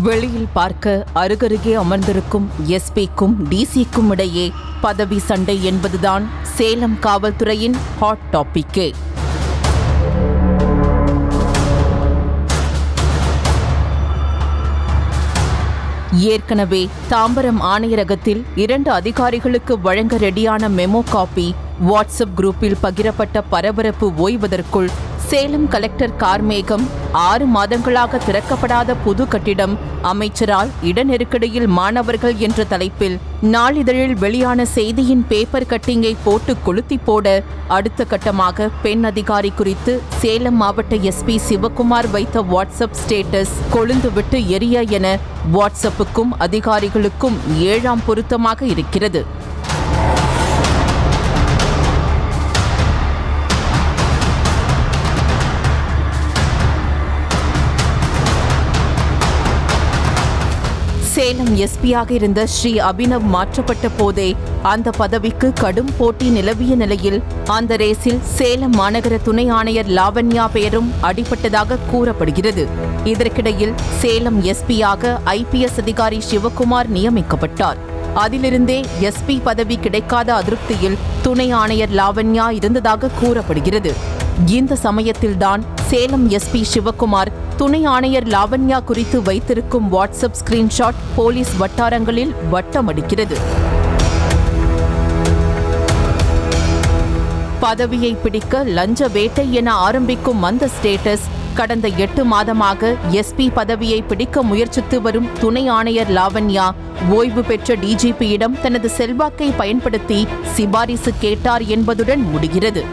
வெளியில் பார்க்க அருகருகே அமர்ந்திருக்கும் எஸ்பிக்கும் டிசிக்கும் இடையே பதவி சண்டை என்பதுதான் சேலம் காவல்துறையின் ஹாட் டாபிக்கே ஏற்கனவே தாம்பரம் ஆணையரகத்தில் இரண்டு அதிகாரிகளுக்கு வழங்க ரெடியான மெமோ காப்பி வாட்ஸ்அப் குரூப்பில் பகிரப்பட்ட பரபரப்பு ஓய்வதற்குள் சேலம் கலெக்டர் கார்மேகம் ஆறு மாதங்களாக திறக்கப்படாத புது கட்டிடம் அமைச்சரால் இட நெருக்கடியில் மாணவர்கள் என்ற தலைப்பில் நாளிதழில் வெளியான செய்தியின் பேப்பர் கட்டிங்கை போட்டு கொளுத்தி போட அடுத்த கட்டமாக பெண் அதிகாரி குறித்து சேலம் மாவட்ட எஸ்பி சிவகுமார் வைத்த வாட்ஸ்அப் ஸ்டேட்டஸ் கொழுந்துவிட்டு எரிய என வாட்ஸ்அப்புக்கும் அதிகாரிகளுக்கும் ஏழாம் பொருத்தமாக இருக்கிறது சேலம் எஸ்பியாக இருந்த ஸ்ரீ அபினவ் மாற்றப்பட்ட போதே அந்த பதவிக்கு கடும் போட்டி நிலவிய நிலையில் அந்த ரேஸில் சேலம் மாநகர துணை ஆணையர் லாவண்யா பெயரும் அடிபட்டதாக கூறப்படுகிறது இதற்கிடையில் சேலம் எஸ்பியாக ஐபிஎஸ் அதிகாரி சிவகுமார் நியமிக்கப்பட்டார் அதிலிருந்தே எஸ்பி பதவி கிடைக்காத அதிருப்தியில் துணை ஆணையர் லாவண்யா இருந்ததாக கூறப்படுகிறது இந்த சமயத்தில்தான் சேலம் எஸ்பி சிவகுமார் துணை ஆணையர் லாவண்யா குறித்து வைத்திருக்கும் வாட்ஸ்அப் ஸ்கிரீன்ஷாட் போலீஸ் வட்டாரங்களில் வட்டமடிக்கிறது பதவியை பிடிக்க லஞ்ச வேட்டை என ஆரம்பிக்கும் அந்த ஸ்டேட்டஸ் கடந்த எட்டு மாதமாக எஸ்பி பதவியை பிடிக்க முயற்சித்து வரும் துணை ஆணையர் லாவண்யா ஓய்வு பெற்ற டிஜிபியிடம் தனது செல்வாக்கை பயன்படுத்தி சிபாரிசு கேட்டார் என்பதுடன் முடிகிறது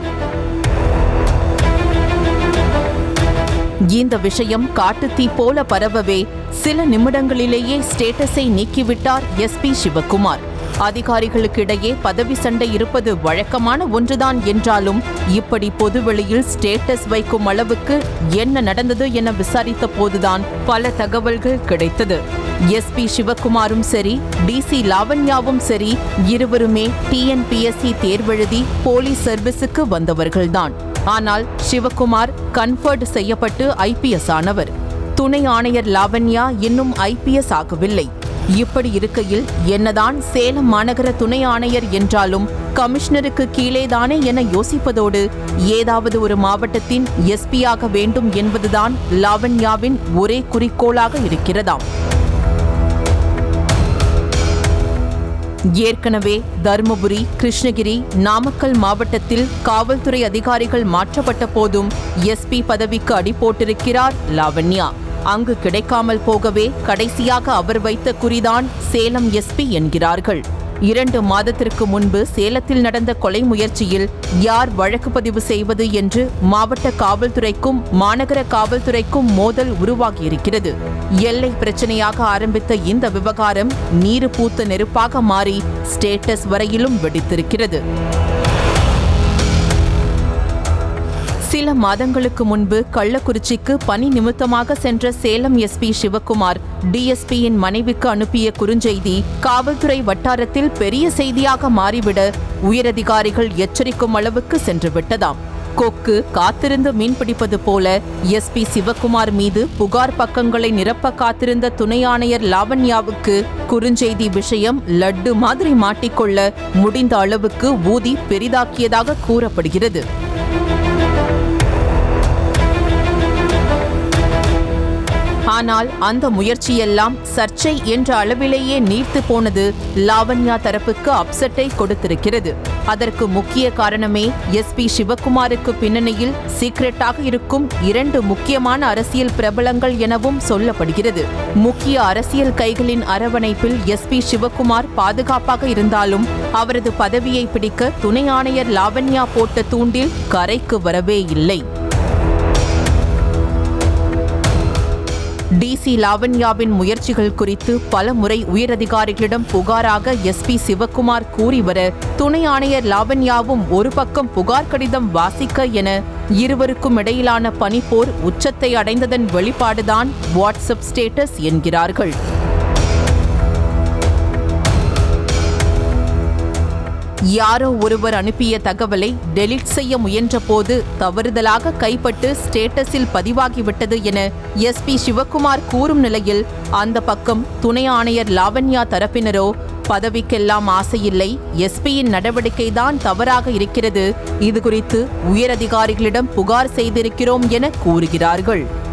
இந்த விஷயம் காட்டுத்தீ போல பரவவே சில நிமிடங்களிலேயே ஸ்டேட்டஸை நீக்கிவிட்டார் எஸ்பி சிவகுமார் அதிகாரிகளுக்கு இடையே பதவி சண்டை இருப்பது வழக்கமான ஒன்றுதான் என்றாலும் இப்படி பொதுவெளியில் ஸ்டேட்டஸ் வைக்கும் அளவுக்கு என்ன நடந்தது என விசாரித்த போதுதான் பல தகவல்கள் கிடைத்தது எஸ்பி சிவகுமாரும் சரி டிசி லாவண்யாவும் சரி இருவருமே டிஎன்பிஎஸ்சி தேர்வெழுதி போலீஸ் சர்வீஸுக்கு வந்தவர்கள்தான் ஆனால் சிவகுமார் கன்ஃபர்ட் செய்யப்பட்டு ஐபிஎஸ் ஆனவர் துணை ஆணையர் லாவண்யா இன்னும் ஐபிஎஸ் ஆகவில்லை இப்படி இருக்கையில் என்னதான் சேலம் மாநகர துணை ஆணையர் என்றாலும் கமிஷனருக்கு கீழேதானே என யோசிப்பதோடு ஏதாவது ஒரு மாவட்டத்தின் எஸ்பியாக வேண்டும் என்பதுதான் லாவண்யாவின் ஒரே குறிக்கோளாக இருக்கிறதாம் ஏற்கனவே தருமபுரி கிருஷ்ணகிரி நாமக்கல் மாவட்டத்தில் காவல்துறை அதிகாரிகள் மாற்றப்பட்ட போதும் எஸ்பி பதவிக்கு அடி போட்டிருக்கிறார் லாவண்யா அங்கு கிடைக்காமல் போகவே கடைசியாக அவர் வைத்த குறிதான் சேலம் எஸ்பி என்கிறார்கள் இரண்டு மாதத்திற்கு முன்பு சேலத்தில் நடந்த கொலை முயற்சியில் யார் வழக்கு பதிவு செய்வது என்று மாவட்ட காவல்துறைக்கும் மாநகர காவல்துறைக்கும் மோதல் உருவாகியிருக்கிறது எல்லை பிரச்சனையாக ஆரம்பித்த இந்த விவகாரம் நீரு பூத்த நெருப்பாக மாறி ஸ்டேட்டஸ் வரையிலும் வெடித்திருக்கிறது சில மாதங்களுக்கு முன்பு கள்ளக்குறிச்சிக்கு பணி நிமித்தமாக சென்ற சேலம் எஸ்பி சிவகுமார் டிஎஸ்பியின் மனைவிக்கு அனுப்பிய குறுஞ்செய்தி காவல்துறை வட்டாரத்தில் பெரிய செய்தியாக மாறிவிட உயரதிகாரிகள் எச்சரிக்கும் அளவுக்கு சென்று விட்டதாம் கொக்கு காத்திருந்து மீன்பிடிப்பது போல எஸ்பி சிவகுமார் மீது புகார் பக்கங்களை நிரப்ப காத்திருந்த துணை ஆணையர் லாவண்யாவுக்கு குறுஞ்செய்தி விஷயம் லட்டு மாதிரி மாட்டிக்கொள்ள முடிந்த அளவுக்கு ஊதி பெரிதாக்கியதாக கூறப்படுகிறது ஆனால் அந்த முயற்சியெல்லாம் சர்ச்சை என்ற அளவிலேயே நீர்த்து போனது லாவண்யா தரப்புக்கு அப்செட்டை கொடுத்திருக்கிறது அதற்கு முக்கிய காரணமே எஸ்பி சிவகுமாருக்கு பின்னணியில் சீக்ரெட்டாக இருக்கும் இரண்டு முக்கியமான அரசியல் பிரபலங்கள் எனவும் சொல்லப்படுகிறது முக்கிய அரசியல் கைகளின் அரவணைப்பில் எஸ்பி சிவகுமார் பாதுகாப்பாக இருந்தாலும் அவரது பதவியை பிடிக்க துணை ஆணையர் லாவண்யா போட்ட தூண்டில் கரைக்கு வரவே இல்லை டிசி லாவண்யாவின் முயற்சிகள் குறித்து பல முறை உயரதிகாரிகளிடம் புகாராக எஸ்பி சிவகுமார் கூறி வர துணை ஆணையர் லாவண்யாவும் ஒரு பக்கம் புகார் கடிதம் வாசிக்க என இருவருக்கும் இடையிலான பனிப்போர் உச்சத்தை அடைந்ததன் வெளிப்பாடுதான் வாட்ஸ்அப் ஸ்டேட்டஸ் என்கிறார்கள் யாரோ ஒருவர் அனுப்பிய தகவலை டெலீட் செய்ய முயன்றபோது தவறுதலாக கைப்பட்டு ஸ்டேட்டஸில் பதிவாகிவிட்டது என எஸ்பி சிவக்குமார் கூறும் நிலையில் அந்த பக்கம் துணை ஆணையர் லாவண்யா தரப்பினரோ பதவிக்கெல்லாம் ஆசையில்லை எஸ்பியின் நடவடிக்கைதான் தவறாக இருக்கிறது இது குறித்து உயரதிகாரிகளிடம் புகார் செய்திருக்கிறோம் என கூறுகிறார்கள்